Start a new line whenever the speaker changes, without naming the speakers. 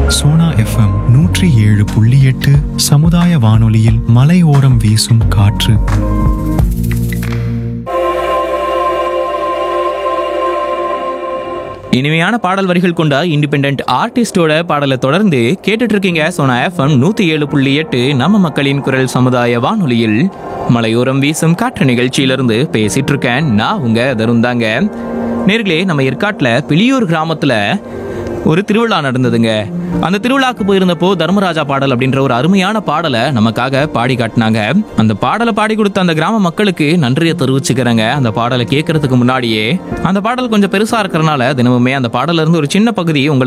Sona FM நூற்றி ஏழு புள்ளி எட்டு சமுதாய வானொலியில் மலையோரம் வீசும் காற்று
இனிமையான பாடல் வரிகள் கொண்ட இண்டிபெண்ட் ஆர்டிஸ்டோட பாடலை தொடர்ந்து கேட்டுட்டு இருக்கீங்க சோனா எஃப்எம் நூத்தி ஏழு புள்ளி எட்டு நம்ம மக்களின் குரல் சமுதாய வானொலியில் மலையோரம் வீசும் காற்று நிகழ்ச்சியிலிருந்து பேசிட்டு இருக்கேன் நான் உங்க தருந்தாங்க நேர்களே நம்ம ஏற்காட்டில் பிளியூர் கிராமத்துல ஒரு திருவிழா நடந்ததுங்க அந்த திருவிழாக்கு போயிருந்தப்போ தர்மராஜா பாடல் அப்படின்ற ஒரு அருமையான பாடலை நமக்காக பாடி காட்டினாங்க அந்த பாடலை பாடி கொடுத்த அந்த கிராம மக்களுக்கு நன்றியை தெரிவிச்சுக்கிறேங்க அந்த பாடலை கேட்கறதுக்கு முன்னாடியே அந்த பாடல் கொஞ்சம் பெருசா இருக்கிறனால தினமுமே அந்த பாடல்ல இருந்து ஒரு சின்ன பகுதி உங்களுக்கு